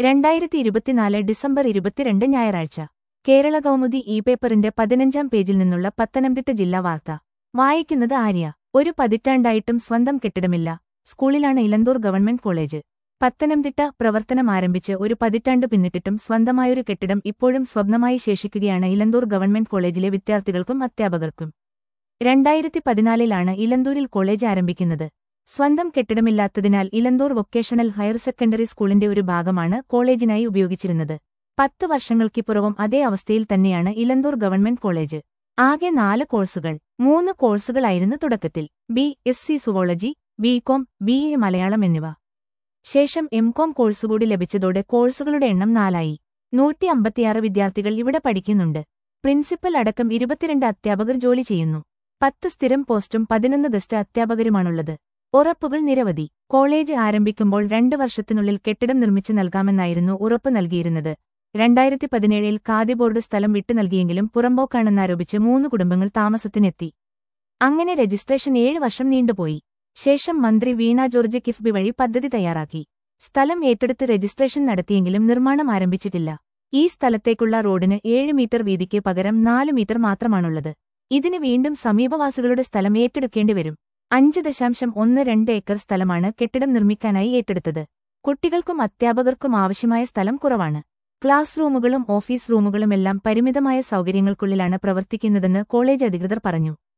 രണ്ടായിരത്തി ഇരുപത്തിനാല് ഡിസംബർ ഇരുപത്തിരണ്ട് ഞായറാഴ്ച കേരള കൗമുദി ഇ പേപ്പറിന്റെ പതിനഞ്ചാം പേജിൽ നിന്നുള്ള പത്തനംതിട്ട ജില്ലാ വാർത്ത വായിക്കുന്നത് ആര്യ ഒരു പതിറ്റാണ്ടായിട്ടും സ്വന്തം കെട്ടിടമില്ല സ്കൂളിലാണ് ഇലന്തൂർ ഗവൺമെന്റ് കോളേജ് പത്തനംതിട്ട പ്രവർത്തനം ആരംഭിച്ച് ഒരു പതിറ്റാണ്ട് പിന്നിട്ടിട്ടും സ്വന്തമായൊരു കെട്ടിടം ഇപ്പോഴും സ്വപ്നമായി ശേഷിക്കുകയാണ് ഇലന്തൂർ ഗവൺമെന്റ് കോളേജിലെ വിദ്യാർത്ഥികൾക്കും അധ്യാപകർക്കും രണ്ടായിരത്തി പതിനാലിലാണ് ഇലന്തൂരിൽ കോളേജ് ആരംഭിക്കുന്നത് സ്വന്തം കെട്ടിടമില്ലാത്തതിനാൽ ഇലന്തൂർ വൊക്കേഷണൽ ഹയർ സെക്കൻഡറി സ്കൂളിന്റെ ഒരു ഭാഗമാണ് കോളേജിനായി ഉപയോഗിച്ചിരുന്നത് പത്ത് വർഷങ്ങൾക്കിപ്പുറവും അതേ അവസ്ഥയിൽ തന്നെയാണ് ഇലന്തൂർ ഗവൺമെന്റ് കോളേജ് ആകെ നാല് കോഴ്സുകൾ മൂന്ന് കോഴ്സുകളായിരുന്നു തുടക്കത്തിൽ B S C zoology BCom B A Malayalam എന്നിവ ശേഷം എംകോം കോഴ്സുകൂടി ലഭിച്ചതോടെ കോഴ്സുകളുടെ എണ്ണം നാലായി നൂറ്റി അമ്പത്തിയാറ് വിദ്യാർത്ഥികൾ ഇവിടെ പഠിക്കുന്നുണ്ട് പ്രിൻസിപ്പൽ അടക്കം ഇരുപത്തിരണ്ട് അധ്യാപകർ ജോലി ചെയ്യുന്നു പത്ത് സ്ഥിരം പോസ്റ്റും പതിനൊന്ന് ഗസ്റ്റ് അധ്യാപകരുമാണുള്ളത് ഉറപ്പുകൾ നിരവധി കോളേജ് ആരംഭിക്കുമ്പോൾ രണ്ട് വർഷത്തിനുള്ളിൽ കെട്ടിടം നിർമ്മിച്ചു നൽകാമെന്നായിരുന്നു ഉറപ്പ് നൽകിയിരുന്നത് രണ്ടായിരത്തി പതിനേഴിൽ ഖാദി ബോർഡ് സ്ഥലം വിട്ടു നൽകിയെങ്കിലും പുറമ്പോക്കാണെന്നാരോപിച്ച് മൂന്ന് കുടുംബങ്ങൾ താമസത്തിനെത്തി അങ്ങനെ രജിസ്ട്രേഷൻ ഏഴ് വർഷം നീണ്ടുപോയി ശേഷം മന്ത്രി വീണ ജോർജ് കിഫ്ബി വഴി പദ്ധതി തയ്യാറാക്കി സ്ഥലം ഏറ്റെടുത്ത് രജിസ്ട്രേഷൻ നടത്തിയെങ്കിലും നിർമ്മാണം ആരംഭിച്ചിട്ടില്ല ഈ സ്ഥലത്തേക്കുള്ള റോഡിന് ഏഴ് മീറ്റർ വീതിക്ക് പകരം നാല് മീറ്റർ മാത്രമാണുള്ളത് ഇതിന് വീണ്ടും സമീപവാസികളുടെ സ്ഥലം ഏറ്റെടുക്കേണ്ടിവരും അഞ്ച് ദശാംശം ഒന്ന് രണ്ട് ഏക്കർ സ്ഥലമാണ് കെട്ടിടം നിർമ്മിക്കാനായി ഏറ്റെടുത്തത് കുട്ടികൾക്കും അധ്യാപകർക്കും ആവശ്യമായ സ്ഥലം കുറവാണ് ക്ലാസ് റൂമുകളും ഓഫീസ് റൂമുകളുമെല്ലാം പരിമിതമായ സൗകര്യങ്ങൾക്കുള്ളിലാണ് പ്രവർത്തിക്കുന്നതെന്ന് കോളേജ് അധികൃതർ പറഞ്ഞു